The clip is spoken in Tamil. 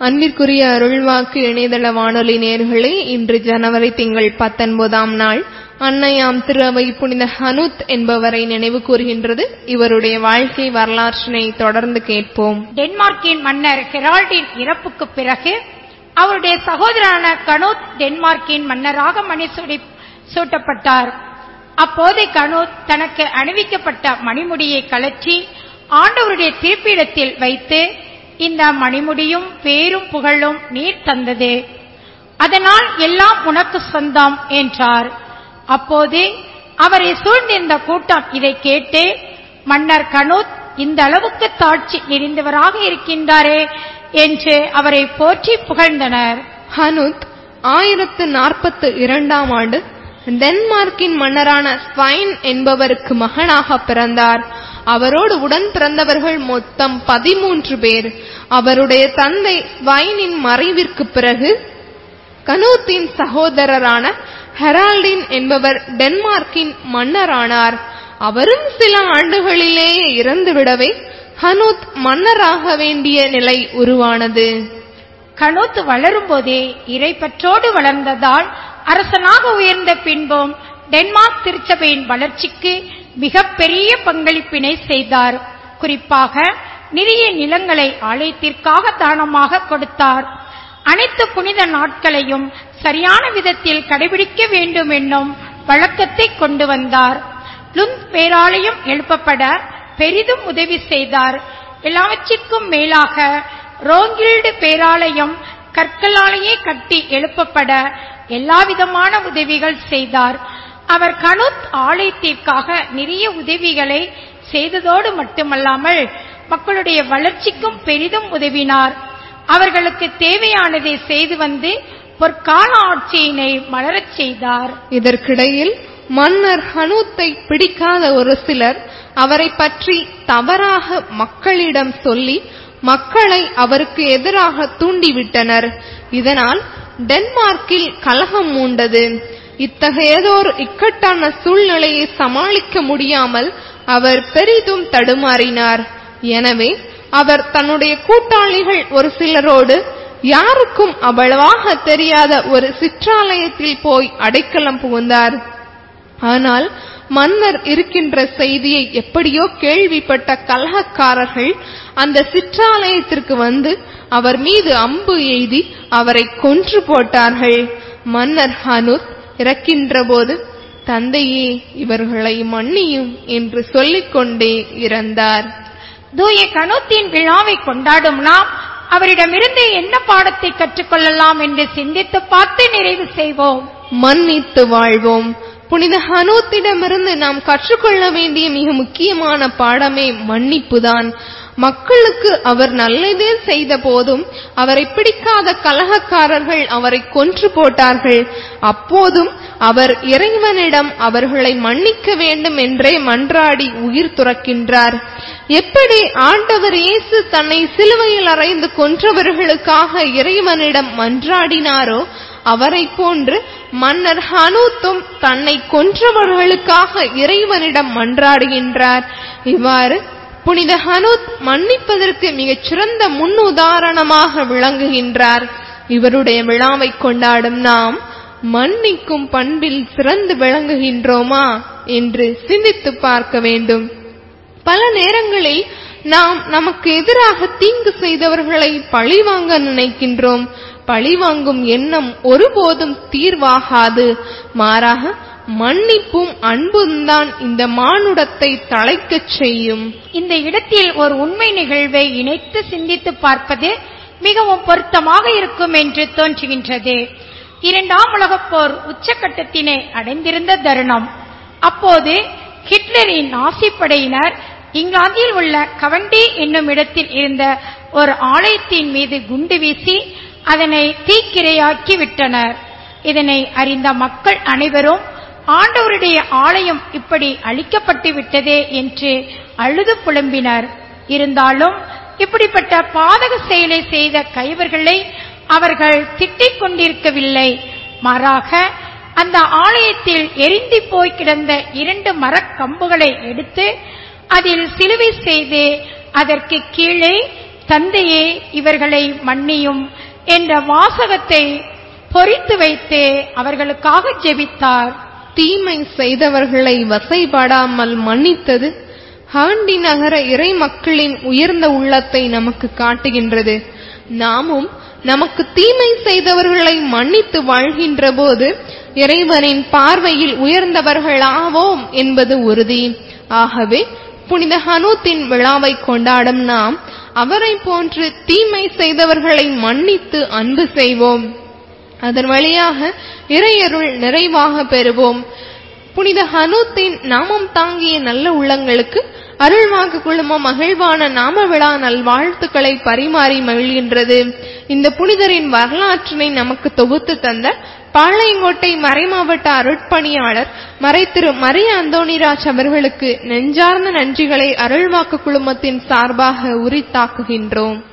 அன்பிற்குரிய அருள்வாக்கு இணையதள வானொலி நேர்களே இன்று ஜனவரி திங்கள் பத்தொன்பதாம் நாள் அன்னையாம் திருவை புனித ஹனுத் என்பவரை நினைவு கூறுகின்றது இவருடைய வாழ்க்கை வரலாற்றினை தொடர்ந்து கேட்போம் டென்மார்க்கின் மன்னர் ஹெரால்டின் இறப்புக்கு பிறகு அவருடைய சகோதரரான கனூத் டென்மார்க்கின் மன்னராக மணிசூடி சூட்டப்பட்டார் அப்போது கனூத் தனக்கு அணிவிக்கப்பட்ட மணிமுடியை கழற்றி ஆண்டவருடைய திருப்பீடத்தில் வைத்து இந்த மணிமுடியும் பேரும் புகழும் நீர் தந்தது அதனால் எல்லாம் உனக்கு சொந்தம் என்றார் அப்போது அவரை சூழ்ந்திருந்த கூட்டம் இதை கேட்டு மன்னர் கனூத் இந்த அளவுக்கு தாட்சி நிறைந்தவராக இருக்கின்றாரே என்று அவரை போற்றி புகழ்ந்தனர் ஹனுத் ஆயிரத்து நாற்பத்து இரண்டாம் ஆண்டு டென்மார்க்கின் மன்னரான ஸ்வைன் என்பவருக்கு மகனாக பிறந்தார் அவரோடு உடன் பிறந்தவர்கள் மொத்தம் பதிமூன்று பேர் அவருடைய தந்தை ஸ்வைனின் மறைவிற்கு பிறகு கனூத்தின் சகோதரரான ஹெரால்டின் என்பவர் டென்மார்க்கின் மன்னரானார் அவரும் சில ஆண்டுகளிலேயே இறந்துவிடவே ஹனூத் மன்னராக வேண்டிய நிலை உருவானது கனூத் வளரும்போதே இறைப்பற்றோடு வளர்ந்ததால் அரசனாக உயர்ந்த பின்பும் டென்மார்க் திருச்சபையின் வளர்ச்சிக்கு மிகப்பெரிய பங்களிப்பினை செய்தார் குறிப்பாக நிறைய நிலங்களை ஆலயத்திற்காக தானமாக கொடுத்தார் அனைத்து புனித நாட்களையும் சரியான விதத்தில் கடைபிடிக்க வேண்டும் என்னும் வழக்கத்தை கொண்டு வந்தார் லுந்த் பேராலயம் எழுப்பப்பட பெரிதும் உதவி செய்தார் எல்லாவற்றிற்கும் மேலாக ரோங்கில்டு பேராலயம் கற்களாலேயே கட்டி எழுப்பப்பட எல்லாவிதமான உதவிகள் செய்தார் அவர் கனுத் ஆலயத்திற்காக நிறைய உதவிகளை செய்ததோடு மட்டுமல்லாமல் மக்களுடைய வளர்ச்சிக்கும் பெரிதும் உதவினார் அவர்களுக்கு தேவையானதை செய்து வந்து பொற்கால ஆட்சியினை மலரச் செய்தார் இதற்கிடையில் மன்னர் ஹனூத்தை பிடிக்காத ஒரு சிலர் அவரை பற்றி தவறாக மக்களிடம் சொல்லி மக்களை அவருக்கு எதிராக தூண்டிவிட்டனர் இதனால் டென்மார்க்கில் கலகம் மூண்டது இத்தகையதோர் இக்கட்டான சூழ்நிலையை சமாளிக்க முடியாமல் அவர் பெரிதும் தடுமாறினார் எனவே அவர் தன்னுடைய கூட்டாளிகள் ஒரு சிலரோடு யாருக்கும் அவ்வளவாக தெரியாத ஒரு சிற்றாலயத்தில் போய் அடைக்கலம் புகுந்தார் ஆனால் மன்னர் இருக்கின்ற செய்தியை எப்படியோ கேள்விப்பட்ட கலகக்காரர்கள் அந்த சிற்றாலயத்திற்கு வந்து அவர் மீது அம்பு எய்தி அவரை கொன்று போட்டார்கள் மன்னர் ஹனுத் இறக்கின்ற போது தந்தையே இவர்களை மன்னியும் என்று சொல்லிக்கொண்டே இறந்தார் தூய கனூத்தின் விழாவை கொண்டாடும் நாம் அவரிடமிருந்து என்ன பாடத்தை கற்றுக்கொள்ளலாம் என்று சிந்தித்து பார்த்து நிறைவு செய்வோம் மன்னித்து வாழ்வோம் புனித ஹனூத்திடமிருந்து நாம் கற்றுக்கொள்ள வேண்டிய மிக முக்கியமான பாடமே மன்னிப்புதான் மக்களுக்கு அவர் நல்லதே செய்த போதும் அவரை பிடிக்காத கலகக்காரர்கள் அவரை கொன்று போட்டார்கள் அப்போதும் அவர் இறைவனிடம் அவர்களை மன்னிக்க வேண்டும் என்றே மன்றாடி உயிர் துறக்கின்றார் எப்படி ஆண்டவர் இயேசு தன்னை சிலுவையில் அறைந்து கொன்றவர்களுக்காக இறைவனிடம் மன்றாடினாரோ அவரை போன்று மன்னர் ஹனூத்தும் தன்னை கொன்றவர்களுக்காக இறைவனிடம் மன்றாடுகின்றார் இவ்வாறு புனித ஹனூத் மன்னிப்பதற்கு மிகச் சிறந்த முன் உதாரணமாக விளங்குகின்றார் இவருடைய விழாவை கொண்டாடும் நாம் மன்னிக்கும் பண்பில் சிறந்து விளங்குகின்றோமா என்று சிந்தித்து பார்க்க வேண்டும் பல நேரங்களில் நாம் நமக்கு எதிராக தீங்கு செய்தவர்களை பழிவாங்க நினைக்கின்றோம் பழிவாங்கும் எண்ணம் ஒருபோதும் தீர்வாகாது மாறாக மன்னிப்பும் அன்பும் தான் இந்த மானுடத்தை தழைக்கச் செய்யும் இந்த இடத்தில் ஒரு உண்மை நிகழ்வை இணைத்து சிந்தித்து பார்ப்பது மிகவும் பொருத்தமாக இருக்கும் என்று தோன்றுகின்றது இரண்டாம் உலகப் போர் உச்சக்கட்டத்தினை அடைந்திருந்த தருணம் அப்போது ஹிட்லரின் நாசிப்படையினர் இங்கிலாந்தில் உள்ள கவண்டி என்னும் இடத்தில் இருந்த ஒரு ஆலயத்தின் மீது குண்டு வீசி அதனை தீக்கிரையாக்கி விட்டனர் இதனை அறிந்த மக்கள் அனைவரும் ஆண்டவருடைய ஆலயம் இப்படி அழிக்கப்பட்டு விட்டதே என்று அழுது புலம்பினர் இருந்தாலும் இப்படிப்பட்ட பாதக செயலை செய்த கைவர்களை அவர்கள் திட்டிக் கொண்டிருக்கவில்லை மாறாக அந்த ஆலயத்தில் எரிந்து போய் கிடந்த இரண்டு மரக்கம்புகளை எடுத்து அதில் சிலுவை செய்து அதற்கு கீழே தந்தையே இவர்களை மன்னியும் என்ற வாசகத்தை பொறித்து வைத்து அவர்களுக்காக ஜெபித்தார் தீமை செய்தவர்களை வசைபாடாமல் மன்னித்தது ஹாண்டி நகர இறை மக்களின் உயர்ந்த உள்ளத்தை நமக்கு காட்டுகின்றது நாமும் நமக்கு தீமை செய்தவர்களை மன்னித்து வாழ்கின்ற போது இறைவனின் பார்வையில் உயர்ந்தவர்களாவோம் என்பது உறுதி ஆகவே புனித ஹனூத்தின் விழாவை கொண்டாடும் நாம் அவரை போன்று தீமை செய்தவர்களை மன்னித்து அன்பு செய்வோம் அதன் வழியாக இறையருள் நிறைவாக பெறுவோம் புனித ஹனூத்தின் நாமம் தாங்கிய நல்ல உள்ளங்களுக்கு அருள்வாக்கு குழுமம் மகிழ்வான நாம விழா நல்வாழ்த்துக்களை பரிமாறி மகிழ்கின்றது இந்த புனிதரின் வரலாற்றினை நமக்கு தொகுத்து தந்த பாளையங்கோட்டை மறைமாவட்ட அருட்பணியாளர் மறைத்திரு மரிய அந்தோணிராஜ் அவர்களுக்கு நெஞ்சார்ந்த நன்றிகளை அருள்வாக்கு குழுமத்தின் சார்பாக உரித்தாக்குகின்றோம்